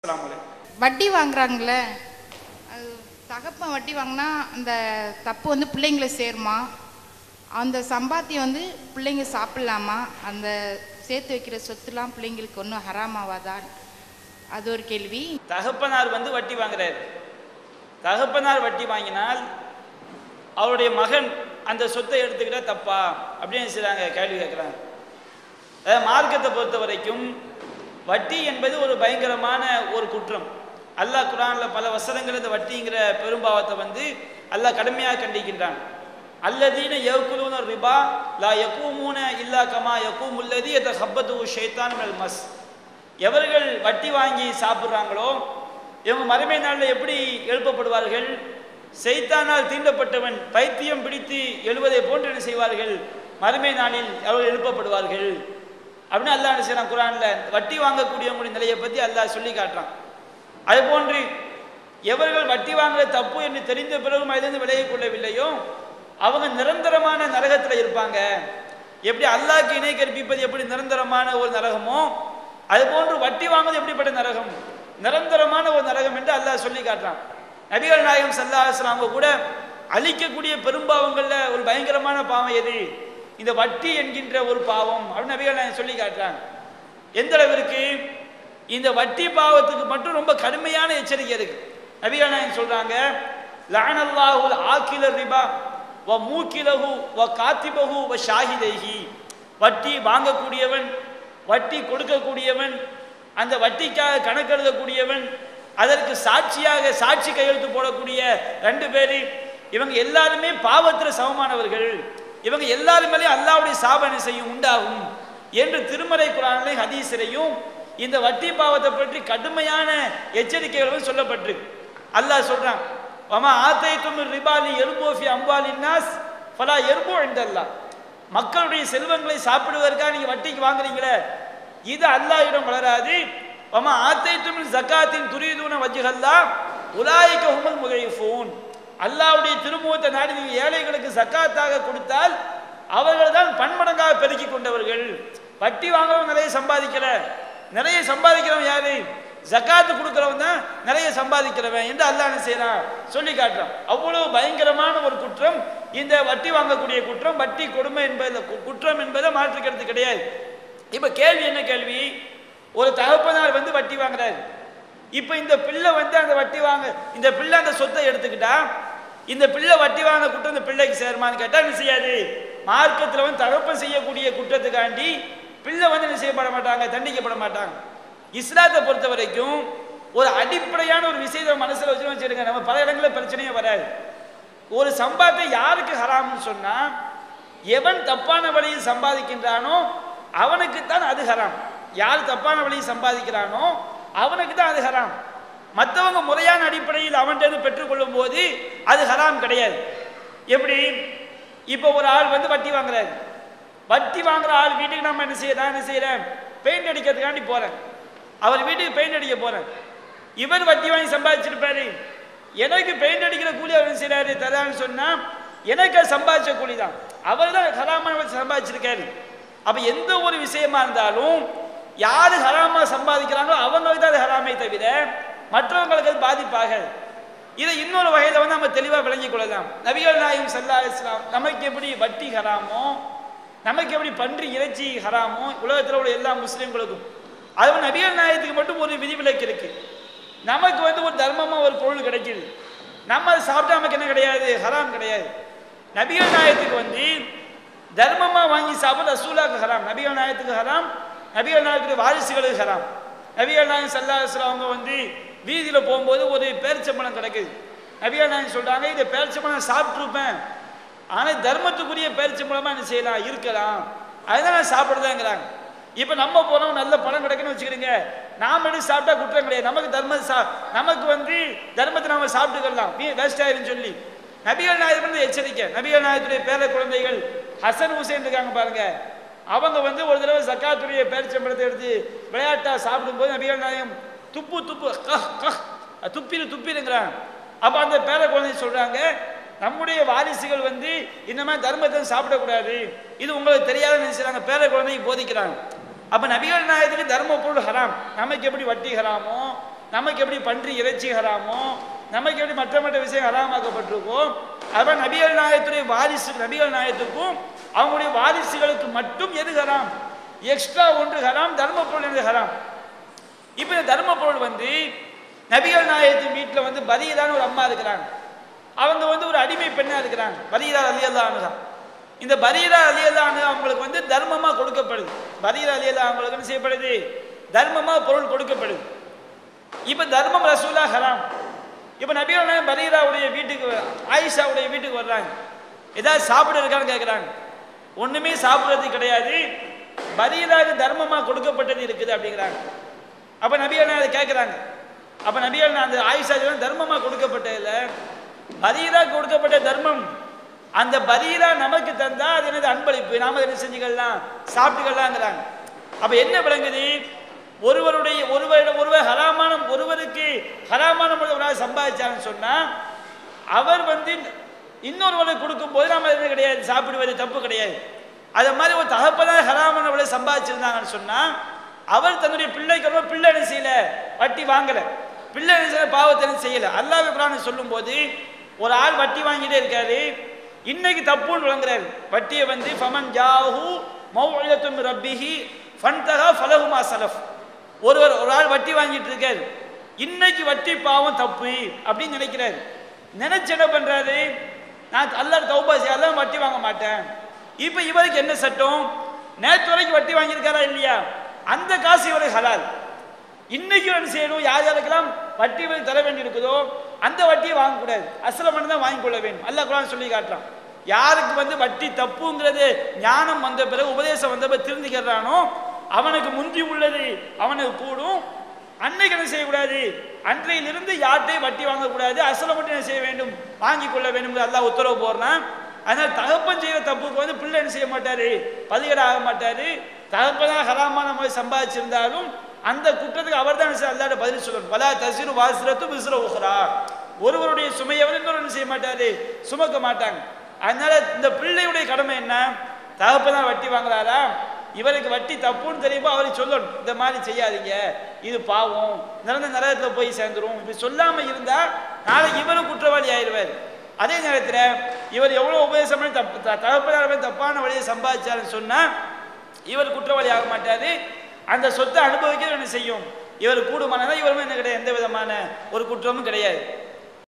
அஸ்ஸலாமு அலைக்கும். வட்டி வாங்குறாங்கல்ல அது தகப்பன் வட்டி வாங்கினா அந்த தப்பு வந்து பிள்ளைங்களை சேருமா அந்த சம்பாத்தியம் வந்து பிள்ளைங்க சாப்பிடலாமா அந்த சேர்த்து வைக்கிற சொத்துலாம் பிள்ளைங்களுக்கு ஒன்றும் ஹராமாவாதா அது ஒரு கேள்வி தகப்பனார் வந்து வட்டி வாங்குறாரு தகப்பனார் வட்டி வாங்கினால் அவருடைய மகன் அந்த சொத்தை எடுத்துக்கிட்டா தப்பா அப்படின்னு செய்றாங்க கேள்வி கேட்குறாங்க அதாவது மார்க்கத்தை பொறுத்த வரைக்கும் வட்டி என்பது ஒரு பயங்கரமான ஒரு குற்றம் அல்லாஹ் குரானில் பல வசனங்கள் இந்த வட்டிங்கிற பெரும்பாவத்தை வந்து அல்லாஹ் கடுமையாக கண்டிக்கின்றான் அல்லதீன யகுலூன ரிபா லா யகூமூன இல்லா கமா யகூமுல்லதி எத ஹப்பத்து ஷைத்தான் மினல் மஸ் எவர்கள் வட்டி வாங்கி சாப்பிட்றாங்களோ இவங்க மறுமை நாளில் எப்படி எழுப்பப்படுவார்கள் செய்தானால் தீண்டப்பட்டவன் பைத்தியம் பிடித்து எழுவதை போன்று என்ன செய்வார்கள் மறுமை நாளில் அவர்கள் எழுப்பப்படுவார்கள் அப்படின்னு அல்லாஹ் என்ன செய்யறான் குரான்ல வட்டி வாங்கக்கூடியவங்களுடைய நிலையை பற்றி அல்லாஹ் சொல்லி காட்டுறான் அது போன்று எவர்கள் வட்டி வாங்குறது தப்பு என்று தெரிந்த பிறகும் அதிலிருந்து விலகிக் கொள்ளவில்லையோ அவங்க நிரந்தரமான நரகத்தில் இருப்பாங்க எப்படி அல்லாஹ்க்கு இணை கற்பிப்பது எப்படி நிரந்தரமான ஒரு நரகமோ அது போன்று வட்டி வாங்குவது எப்படிப்பட்ட நரகம் நிரந்தரமான ஒரு நரகம் என்று அல்லாஹ் சொல்லி காட்டுறான் நபிகள் நாயகம் சல்லாஹ் அவங்க கூட அழிக்கக்கூடிய பெரும்பாவங்கள்ல ஒரு பயங்கரமான பாவம் எது இந்த வட்டி என்கின்ற ஒரு பாவம் அப்படின்னு நபிகள் நாயகம் சொல்லி காட்டுறாங்க எந்த அளவிற்கு இந்த வட்டி பாவத்துக்கு மட்டும் ரொம்ப கடுமையான எச்சரிக்கை இருக்கு நபிகள் நாயகம் சொல்றாங்க லானல்லாஹுல் ஆக்கிலர் ரிபா வ மூக்கிலகு வ காத்திபகு வ ஷாஹிதைஹி வட்டி வாங்கக்கூடியவன் வட்டி கொடுக்கக்கூடியவன் அந்த வட்டிக்காக கணக்கெழுதக்கூடியவன் அதற்கு சாட்சியாக சாட்சி கையெழுத்து போடக்கூடிய ரெண்டு பேரு இவங்க எல்லாருமே பாவத்தில் சமமானவர்கள் இவங்க எல்லாரும் மேலேயும் அல்லாவுடைய சாபனை செய்யும் உண்டாகும் என்று திருமறை குரானிலையும் ஹதீஸிலையும் இந்த வட்டி பாவத்தை பற்றி கடுமையான எச்சரிக்கைகளும் சொல்லப்பட்டிருக்கு அல்லாஹ் சொல்றான் வமா ஆத்தைத்தும் ரிபாலி எருபோஃபி அம்பாலி நாஸ் ஃபலா எருபோ என்றல்லா மக்களுடைய செல்வங்களை சாப்பிடுவதற்காக நீங்க வட்டிக்கு வாங்குறீங்களே இது அல்லாஹ்விடம் வளராது வமா ஆத்தைத்தும் ஜக்காத்தின் துரியதூன வஜ்ஹல்லா உலாயிக்க ஹுமல் முகைஃபூன் அல்லாஹ்வுடைய திருமுகத்தை நாடி நீங்க ஏழைகளுக்கு ஜக்காத்தாக கொடுத்தால் அவர்கள் தான் பன்மடங்காக பெருக்கி கொண்டவர்கள் வட்டி வாங்குறவங்க நிறைய சம்பாதிக்கல நிறைய சம்பாதிக்கிறவன் யாரு ஜக்காத்து கொடுக்கிறவன் தான் நிறைய சம்பாதிக்கிறவன் என்று அல்லாஹ் என்ன செய்யறான் சொல்லி காட்டுறான் அவ்வளவு பயங்கரமான ஒரு குற்றம் இந்த வட்டி வாங்கக்கூடிய குற்றம் வட்டி கொடுமை என்பதில் கு- குற்றம் என்பதை மாற்றுக்கிறது கிடையாது இப்ப கேள்வி என்ன கேள்வி ஒரு தகப்பனார் வந்து வட்டி வாங்குறாரு இப்ப இந்த பிள்ளை வந்து அந்த வட்டி வாங்க இந்த பிள்ளை அந்த சொத்தை எடுத்துக்கிட்டா இந்த பிள்ளை வட்டி வாங்க குற்றம் இந்த பிள்ளைக்கு சேருமான்னு கேட்டா என்ன செய்யாது மார்க்கத்துல வந்து தகப்பன் செய்யக்கூடிய குற்றத்துக்காண்டி பிள்ளை வந்து என்ன செய்யப்பட மாட்டாங்க தண்டிக்கப்பட மாட்டாங்க இஸ்லாத்தை பொறுத்த வரைக்கும் ஒரு அடிப்படையான ஒரு விஷயத்தை மனசுல வச்சு வச்சிருங்க நம்ம பல இடங்களில் பிரச்சனையே வராது ஒரு சம்பாத்தை யாருக்கு ஹராம்னு சொன்னா எவன் தப்பான வழியில் சம்பாதிக்கின்றானோ அவனுக்கு தான் அது ஹராம் யார் தப்பான வழியில் சம்பாதிக்கிறானோ அவனுக்கு தான் அது ஹராம் மற்றவங்க முறையான அடிப்படையில் அவன்கிட்ட பெற்றுக்கொள்ளும் போது அது ஹராம் கிடையாது எப்படி இப்போ ஒரு ஆள் வந்து வட்டி வாங்குறாரு வட்டி வாங்குற ஆள் வீட்டுக்கு நம்ம என்ன செய்ய நான் என்ன செய்யறேன் பெயிண்ட் அடிக்கிறதுக்காண்டி போறேன் அவர் வீட்டுக்கு பெயிண்ட் அடிக்க போறேன் இவர் வட்டி வாங்கி சம்பாதிச்சிருப்பாரு எனக்கு பெயிண்ட் அடிக்கிற கூலி அவர் என்ன செய்யறாரு தரான்னு சொன்னா எனக்கு அது சம்பாதிச்ச கூலி தான் அவர் தான் ஹராமான சம்பாதிச்சிருக்காரு அப்ப எந்த ஒரு விஷயமா இருந்தாலும் யாரு ஹராமா சம்பாதிக்கிறாங்களோ அவங்களுக்கு தான் அது ஹராமை தவிர மற்றவங்களுக்கு அது பாதிப்பாகாது இதை இன்னொரு வகையில வந்து நம்ம தெளிவா விளங்கிக் கொள்ளலாம் நபிகள் நாயகம் சல்லா இஸ்லாம் நமக்கு எப்படி வட்டி ஹராமோ நமக்கு எப்படி பன்றி இறைச்சி ஹராமோ உலகத்தில் உள்ள எல்லா முஸ்லீம்களுக்கும் அது வந்து நபிகள் நாயகத்துக்கு மட்டும் ஒரு விதிவிலக்கு இருக்கு நமக்கு வந்து ஒரு தர்மமா ஒரு பொருள் கிடைக்குது நம்ம அதை சாப்பிட்டா நமக்கு என்ன கிடையாது ஹராம் கிடையாது நபிகள் நாயகத்துக்கு வந்து தர்மமா வாங்கி சாப்பிட ரசூலாக்கு ஹராம் நபிகள் நாயகத்துக்கு ஹராம் நபிகள் நாயகத்துடைய வாரிசுகளுக்கு ஹராம் நபிகள் நாயகம் சல்லா அவங்க வந்து வீதியில போகும்போது ஒரு பேரிச்சம்பழம் கிடைக்குது நபிகள் நாயகம் சொல்றாங்க இந்த பேரிச்சம்பழம் சாப்பிட்ருப்பேன் ஆனா தர்மத்துக்குரிய பேரிச்சம்பழமா என்ன செய்யலாம் இருக்கலாம் அதுதான் நான் சாப்பிடுறேங்கிறாங்க இப்ப நம்ம போனோம் நல்ல பழம் கிடைக்குன்னு வச்சுக்கிறீங்க நாம எடுத்து சாப்பிட்டா குற்றம் கிடையாது நமக்கு தர்மம் சா நமக்கு வந்து தர்மத்தை நாம சாப்பிட்டுக்கலாம் வேஸ்ட் ஆயிருன்னு சொல்லி நபிகள் நாயகம் வந்து எச்சரிக்கை நபிகள் நாயகத்துடைய பேர குழந்தைகள் ஹசன் ஹுசைன் இருக்காங்க பாருங்க அவங்க வந்து ஒரு தடவை ஜக்காத்துடைய பேரிச்சம்பழத்தை எடுத்து விளையாட்டா சாப்பிடும்போது நபிகள் நாயகம் துப்பு துப்பு கஹ் கஹ் துப்பிரு துப்பிருங்கிறாங்க அப்ப அந்த பேர குழந்தை சொல்றாங்க நம்முடைய வாரிசுகள் வந்து இந்த மாதிரி தர்மத்தை சாப்பிடக்கூடாது இது உங்களுக்கு தெரியாத நினைச்சாங்க பேர குழந்தைக்கு போதிக்கிறாங்க அப்ப நபிகள் நாயகத்துக்கு தர்ம பொருள் ஹராம் நமக்கு எப்படி வட்டி ஹராமோ நமக்கு எப்படி பன்றி இறைச்சி ஹராமோ நமக்கு எப்படி மற்ற மற்ற விஷயம் ஹராமாக்கப்பட்டிருக்கோ அதுபோல் நபிகள் நாயகத்துடைய வாரிசு நபிகள் நாயகத்துக்கும் அவங்களுடைய வாரிசுகளுக்கு மட்டும் எது ஹராம் எக்ஸ்ட்ரா ஒன்று ஹராம் தர்ம பொருள் என்று ஹராம் இப்போ இந்த தர்ம பொருள் வந்து நபிகள் நாயகத்தின் வீட்டில் வந்து பரீரான்னு ஒரு அம்மா இருக்கிறாங்க அவங்க வந்து ஒரு அடிமை பெண்ணா இருக்கிறாங்க பரீரா அலியல்லா அனுகா இந்த பரீரா அலியல்லா அனு அவங்களுக்கு வந்து தர்மமா கொடுக்கப்படுது பரீரா அலியல்லா அவங்களுக்கு என்ன செய்யப்படுது தர்மமா பொருள் கொடுக்கப்படுது இப்போ தர்மம் ரசூலா ஹராம் இப்போ நபிகள் நாயகம் பரீராவுடைய வீட்டுக்கு ஆயிஷாவுடைய வீட்டுக்கு வர்றாங்க ஏதாவது சாப்பிட இருக்கான்னு கேட்குறாங்க ஒண்ணுமே சாப்பிட்றது கிடையாது பரீராக்கு தர்மமா கொடுக்கப்பட்டது இருக்குது அப்படிங்கிறாங்க அப்ப நபிகள் நாயகம் அதை கேட்குறாங்க அப்ப நபிகள் நாயகம் அந்த ஆயிஷா சொல்றாங்க, தர்மமா கொடுக்கப்பட்டதில்ல பரீரா கொடுக்கப்பட்ட தர்மம் அந்த பரீரா நமக்கு தந்தா அது என்னது அன்பளிப்பு நாம என்ன செஞ்சுக்கலாம் சாப்பிட்டுக்கலாங்கிறாங்க அப்ப என்ன விளங்குது ஒருவருடைய ஒருவர் ஒருவர் ஹராமான ஒருவருக்கு ஹராமான முறையில் சம்பாதிச்சாருன்னு சொன்னா அவர் வந்து இன்னொருவருக்கு கொடுக்கும்போது நாம என்ன கிடையாது சாப்பிடுவது தப்பு கிடையாது அது மாதிரி ஒரு தகப்பனார் ஹராமான விலை சம்பாதிச்சிருந்தாங்கன்னு சொன்னா அவர் தன்னுடைய பிள்ளைக்கு பிள்ளை என்ன செய்யல வட்டி வாங்கல பிள்ளை என்ன செய்யல பாவத்தை என்ன செய்யல அல்லாஹ் குரான் சொல்லும்போது ஒரு ஆள் வட்டி வாங்கிட்டே இருக்காரு இன்னைக்கு தப்புன்னு விளங்குறாரு வட்டியை வந்து ஃபமன் ஜாஹு மௌஇலத்தும் ரப்பிஹி ஃபன்தஹா ஃபலஹுமா சலஃப் ஒருவர் ஒரு ஆள் வட்டி வாங்கிட்டு இருக்காரு இன்னைக்கு வட்டி பாவம் தப்பு அப்படின்னு நினைக்கிறாரு நினைச்சு என்ன பண்றாரு நான் அல்லாஹ் தௌபா செய்யாதான் வட்டி வாங்க மாட்டேன் இப்போ இவருக்கு என்ன சட்டம் நேற்று வரைக்கும் வட்டி வாங்கியிருக்காரா இல்லையா அந்த காசு இவருக்கு ஹலால் இன்னைக்கு என்ன செய்யணும் யார் யாருக்கெல்லாம் வட்டி இவருக்கு தர வேண்டி இருக்குதோ அந்த வட்டியை வாங்கக்கூடாது அசல மட்டும் தான் வாங்கிக் கொள்ள வேண்டும் அல்லாஹ் குரான் சொல்லி காட்டுறான் யாருக்கு வந்து வட்டி தப்புங்கிறது ஞானம் வந்த பிறகு உபதேசம் வந்த பிறகு திருந்திக்கிறானோ அவனுக்கு முந்தி உள்ளது அவனுக்கு கூடும் அன்னைக்கு என்ன செய்யக்கூடாது அன்றையிலிருந்து யார்கிட்டையும் வட்டி வாங்கக்கூடாது அசல மட்டும் என்ன செய்ய வேண்டும் வாங்கி கொள்ள வேண்டும் அல்லாஹ் உத்தரவு போடுறான் அதனால தகப்பன் செய்யற தப்புக்கு வந்து பிள்ளை என்ன செய்ய மாட்டாரு பதிகட ஆக மாட்டாரு தகப்பனா ஹராமான முறை சம்பாதிச்சிருந்தாலும் அந்த குற்றத்துக்கு அவர் தான் அல்லாட பதில் சொல்லணும் வலா தசிறு வாசிரத்து விசிற உஹரா ஒருவருடைய சுமையை வந்து இன்னொரு என்ன செய்ய மாட்டாரு சுமக்க மாட்டாங்க அதனால இந்த பிள்ளையுடைய கடமை என்ன தகப்பதான் வட்டி வாங்குறாரா இவருக்கு வட்டி தப்புன்னு தெரியுமோ அவருக்கு சொல்லணும் இந்த மாதிரி செய்யாதீங்க இது பாவம் நிறந்த நரகத்துல போய் சேர்ந்துரும் இப்படி சொல்லாம இருந்தா நாளைக்கு இவரும் குற்றவாளி ஆயிடுவார் அதே நேரத்தில் இவர் எவ்வளவு உபதேசம் பண்ணி தப்பு த- தகப்பனார் மேல் தப்பான வழியை சம்பாதிச்சாருன்னு சொன்னா இவர் குற்றவாளி ஆக மாட்டாரு அந்த சொத்தை அனுபவிக்கிறது என்ன செய்யும் இவர் கூடுமானதா இவருமே என்ன கிடையாது எந்த விதமான ஒரு குற்றமும் கிடையாது